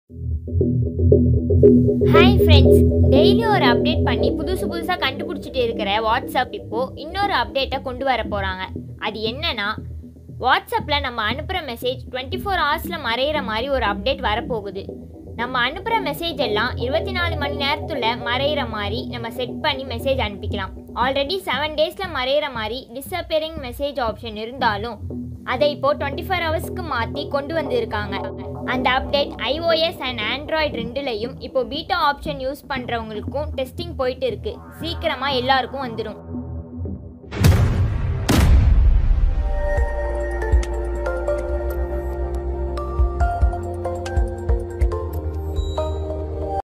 hi friends daily ஒரு update பண்ணி புதுசு புதுசாக கண்டுபிடிச்சிட்டு இருக்கிற வாட்ஸ்அப் இப்போ இன்னொரு அப்டேட்டை கொண்டு வர போகிறாங்க அது என்னன்னா வாட்ஸ்அப்பில் நம்ம அனுப்புகிற மெசேஜ் டுவெண்ட்டி ஃபோர் ஹவர்ஸில் மறையிற மாதிரி ஒரு அப்டேட் வரப்போகுது நம்ம அனுப்புகிற மெசேஜ் எல்லாம் இருபத்தி நாலு மணி நேரத்தில் மறையிற மாதிரி நம்ம செட் பண்ணி மெசேஜ் அனுப்பிக்கலாம் ஆல்ரெடி செவன் டேஸில் மறையிற மாதிரி டிஸப்பியரிங் மெசேஜ் ஆப்ஷன் இருந்தாலும் அதை இப்போ டுவெண்ட்டி ஃபோர் ஹவர்ஸ்க்கு மாற்றி கொண்டு வந்திருக்காங்க அந்த அப்டேட் iOS அண்ட் ஆண்ட்ராய்டு ரெண்டுலையும் இப்போ பீட்டா ஆப்ஷன் யூஸ் பண்ணுறவங்களுக்கும் டெஸ்டிங் போயிட்டு இருக்கு சீக்கிரமாக எல்லாருக்கும் வந்துடும்